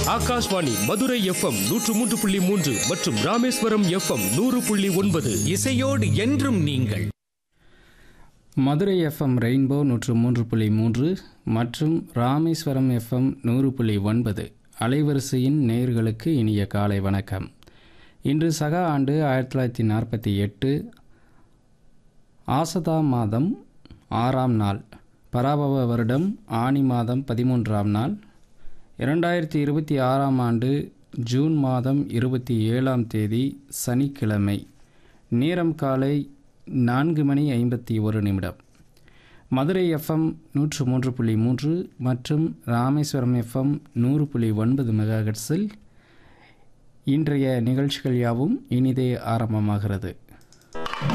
Akashvani Madurai FM நூற்று மூன்று புள்ளி மூன்று மற்றும் ராமேஸ்வரம் எஃப்எம் நூறு புள்ளி ஒன்பது இசையோடு என்றும் நீங்கள் மதுரை எஃப்எம் ரெயின்போ நூற்று மூன்று புள்ளி மூன்று மற்றும் ராமேஸ்வரம் எஃப்எம் நூறு புள்ளி ஒன்பது அலைவரிசையின் நேயர்களுக்கு இனிய காலை வணக்கம் இன்று சக ஆண்டு ஆயிரத்தி தொள்ளாயிரத்தி நாற்பத்தி எட்டு ஆசதா மாதம் ஆறாம் நாள் பராபவ வருடம் ஆனி மாதம் பதிமூன்றாம் நாள் இரண்டாயிரத்தி இருபத்தி ஆறாம் ஆண்டு ஜூன் மாதம் இருபத்தி ஏழாம் தேதி சனிக்கிழமை நேரம் காலை நான்கு மணி ஐம்பத்தி ஒரு நிமிடம் மதுரை எஃப்எம் நூற்று மூன்று புள்ளி மூன்று மற்றும் ராமேஸ்வரம் எஃப்எம் நூறு புள்ளி ஒன்பது மெகாஹெட்ஸில் இன்றைய நிகழ்ச்சிகள் யாவும் இனிதே ஆரம்பமாகிறது